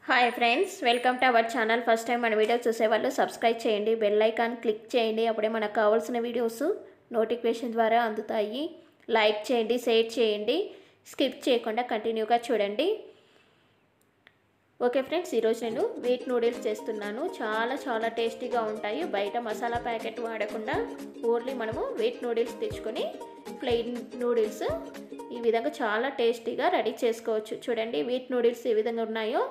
hi friends welcome to our channel first time మన video చూసేవాళ్ళు subscribe చేయండి bell icon click చేయండి అప్పుడే మనకు కావాల్సిన వీడియోస్ నోటిఫికేషన్ ద్వారా అందుతాయి లైక్ చేయండి షేర్ చేయండి స్కిప్ చేయకుండా కంటిన్యూగా చూడండి ఓకే ఫ్రెండ్స్ ఈరోజు నేను వీట్ నూడిల్స్ చేస్తున్నాను చాలా చాలా టేస్టీగా ఉంటాయి బయట మసాలా ప్యాకెట్ వాడకుండా ఓన్లీ మనము వీట్ నూడిల్స్ తెచ్చుకొని ప్లెయిన్ నూడిల్స్ ఈ విధంగా చాలా టేస్టీగా రెడీ చేసుకోవచ్చు చూడండి వీట్ నూడిల్స్ ఏ విధంగా ఉన్నాయో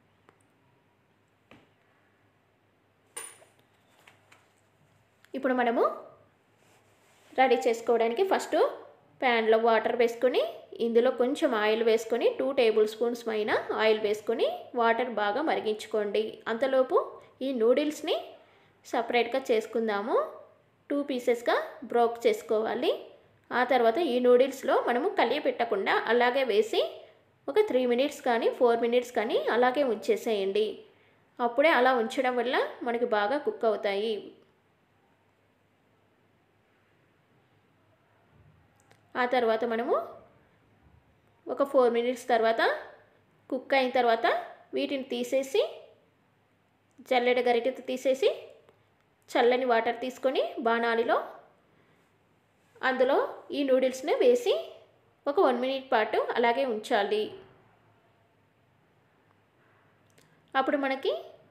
ఇప్పుడు మనము రెడీ చేసుకోవడానికి ఫస్ట్ ప్యాన్లో వాటర్ వేసుకొని ఇందులో కొంచెం ఆయిల్ వేసుకొని టూ టేబుల్ స్పూన్స్ పైన ఆయిల్ వేసుకొని వాటర్ బాగా మరిగించుకోండి అంతలోపు ఈ నూడిల్స్ని సపరేట్గా చేసుకుందాము టూ పీసెస్గా బ్రోక్ చేసుకోవాలి ఆ తర్వాత ఈ నూడిల్స్లో మనము కలిగి పెట్టకుండా అలాగే వేసి ఒక త్రీ మినిట్స్ కానీ ఫోర్ మినిట్స్ కానీ అలాగే ఉంచేసేయండి అప్పుడే అలా ఉంచడం వల్ల మనకి బాగా కుక్ అవుతాయి ఆ తర్వాత మనము ఒక ఫోర్ మినిట్స్ తర్వాత కుక్ అయిన తర్వాత వీటిని తీసేసి జల్లెడ గరిటెతో తీసేసి చల్లని వాటర్ తీసుకొని బాణాలిలో అందులో ఈ నూడిల్స్ని వేసి ఒక వన్ మినిట్ పాటు అలాగే ఉంచాలి అప్పుడు మనకి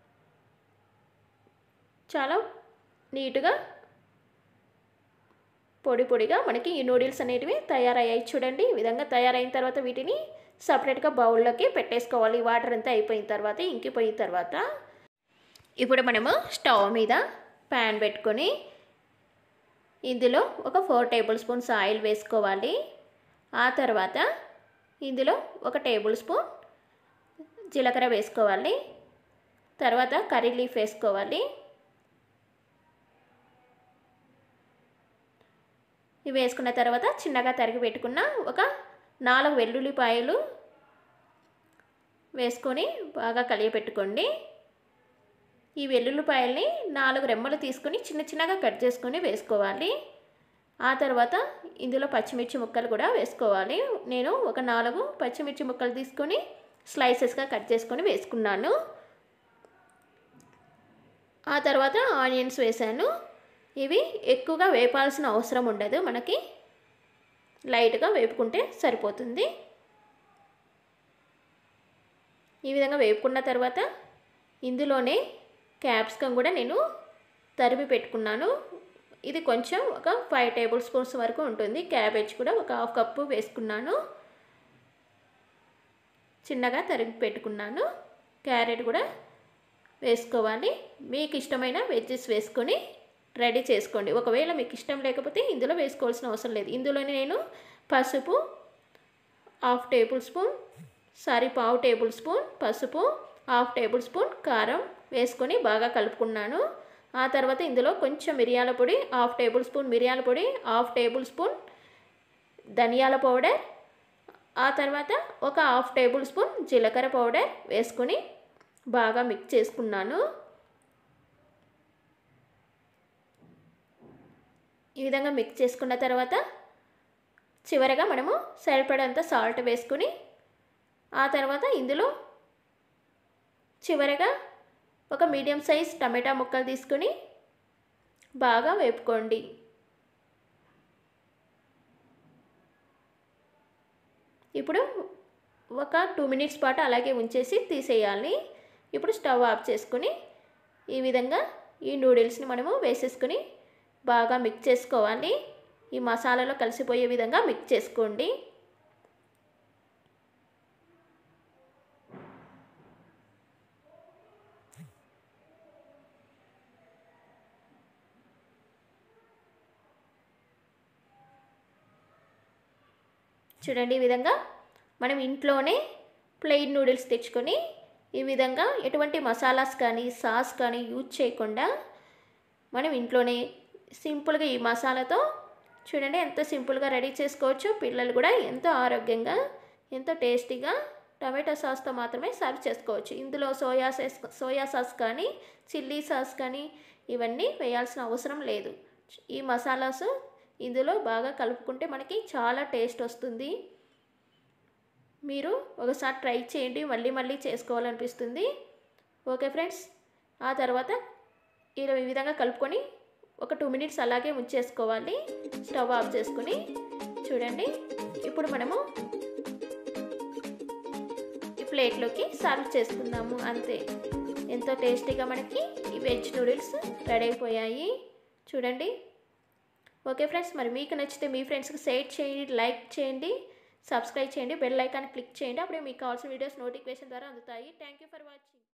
చాలా నీట్గా పొడి పొడిగా మనకి ఈ నూడిల్స్ అనేటివి తయారయ్యాయి చూడండి ఈ విధంగా తయారైన తర్వాత వీటిని సపరేట్గా బౌల్లోకి పెట్టేసుకోవాలి వాటర్ అంతా అయిపోయిన తర్వాత ఇంకిపోయిన తర్వాత ఇప్పుడు మనము స్టవ్ మీద ప్యాన్ పెట్టుకొని ఇందులో ఒక ఫోర్ టేబుల్ స్పూన్స్ ఆయిల్ వేసుకోవాలి ఆ తర్వాత ఇందులో ఒక టేబుల్ స్పూన్ జీలకర్ర వేసుకోవాలి తర్వాత కర్రీ లీఫ్ వేసుకోవాలి ఇవి వేసుకున్న తర్వాత చిన్నగా తరిగి పెట్టుకున్న ఒక నాలుగు వెల్లుల్లిపాయలు వేసుకొని బాగా కలియపెట్టుకోండి ఈ వెల్లుల్లిపాయల్ని నాలుగు రెమ్మలు తీసుకొని చిన్న చిన్నగా కట్ చేసుకొని వేసుకోవాలి ఆ తర్వాత ఇందులో పచ్చిమిర్చి ముక్కలు కూడా వేసుకోవాలి నేను ఒక నాలుగు పచ్చిమిర్చి ముక్కలు తీసుకొని స్లైసెస్గా కట్ చేసుకొని వేసుకున్నాను ఆ తర్వాత ఆనియన్స్ వేసాను ఇవి ఎక్కువగా వేపాల్సిన అవసరం ఉండదు మనకి లైట్గా వేపుకుంటే సరిపోతుంది ఈ విధంగా వేపుకున్న తర్వాత ఇందులోనే క్యాప్సికమ్ కూడా నేను తరిమి పెట్టుకున్నాను ఇది కొంచెం ఒక ఫైవ్ టేబుల్ స్పూన్స్ వరకు ఉంటుంది క్యాబేజ్ కూడా ఒక హాఫ్ కప్పు వేసుకున్నాను చిన్నగా తరిగి పెట్టుకున్నాను క్యారెట్ కూడా వేసుకోవాలి మీకు ఇష్టమైన వెజ్జెస్ వేసుకొని రెడీ చేసుకోండి ఒకవేళ మీకు ఇష్టం లేకపోతే ఇందులో వేసుకోవాల్సిన అవసరం లేదు ఇందులోనే నేను పసుపు హాఫ్ టేబుల్ స్పూన్ సారీ పావు టేబుల్ స్పూన్ పసుపు హాఫ్ టేబుల్ స్పూన్ కారం వేసుకొని బాగా కలుపుకున్నాను ఆ తర్వాత ఇందులో కొంచెం మిరియాల పొడి హాఫ్ టేబుల్ స్పూన్ మిరియాల పొడి హాఫ్ టేబుల్ స్పూన్ ధనియాల పౌడర్ ఆ తర్వాత ఒక హాఫ్ టేబుల్ స్పూన్ జీలకర్ర పౌడర్ వేసుకొని బాగా మిక్స్ చేసుకున్నాను ఈ విధంగా మిక్స్ చేసుకున్న తర్వాత చివరగా మనము సరిపడంత సాల్ట్ వేసుకుని ఆ తర్వాత ఇందులో చివరగా ఒక మీడియం సైజ్ టమాటా ముక్కలు తీసుకుని బాగా వేపుకోండి ఇప్పుడు ఒక టూ మినిట్స్ పాటు అలాగే ఉంచేసి తీసేయాలి ఇప్పుడు స్టవ్ ఆఫ్ చేసుకుని ఈ విధంగా ఈ నూడిల్స్ని మనము వేసేసుకుని బాగా మిక్స్ చేసుకోవాలి ఈ మసాలాలో కలిసిపోయే విధంగా మిక్స్ చేసుకోండి చూడండి ఈ విధంగా మనం ఇంట్లోనే ప్లెయిన్ నూడిల్స్ తెచ్చుకొని ఈ విధంగా ఎటువంటి మసాలాస్ కానీ సాస్ కానీ యూజ్ చేయకుండా మనం ఇంట్లోనే సింపుల్గా ఈ మసాలాతో చూడండి ఎంత సింపుల్గా రెడీ చేసుకోవచ్చు పిల్లలు కూడా ఎంతో ఆరోగ్యంగా ఎంతో టేస్టీగా టమాటో సాస్తో మాత్రమే సర్వ్ చేసుకోవచ్చు ఇందులో సోయా సాస్ సోయా సాస్ కానీ చిల్లీ సాస్ కానీ ఇవన్నీ వేయాల్సిన అవసరం లేదు ఈ మసాలాస్ ఇందులో బాగా కలుపుకుంటే మనకి చాలా టేస్ట్ వస్తుంది మీరు ఒకసారి ట్రై చేయండి మళ్ళీ మళ్ళీ చేసుకోవాలనిపిస్తుంది ఓకే ఫ్రెండ్స్ ఆ తర్వాత ఇలా ఈ విధంగా కలుపుకొని ఒక టూ మినిట్స్ అలాగే ఉంచేసుకోవాలి స్టవ్ ఆఫ్ చేసుకుని చూడండి ఇప్పుడు మనము ఈ ప్లేట్లోకి సర్వ్ చేసుకుందాము అంతే ఎంతో టేస్టీగా మనకి ఈ వెజ్ నూడిల్స్ రెడీ అయిపోయాయి చూడండి ఓకే ఫ్రెండ్స్ మరి మీకు నచ్చితే మీ ఫ్రెండ్స్కి షేర్ చేయండి లైక్ చేయండి సబ్స్క్రైబ్ చేయండి బెల్ ఐకాన్ క్లిక్ చేయండి అప్పుడే మీకు కావాల్సిన వీడియోస్ నోటిఫికేషన్ ద్వారా అందుతాయి థ్యాంక్ యూ ఫర్ వాచింగ్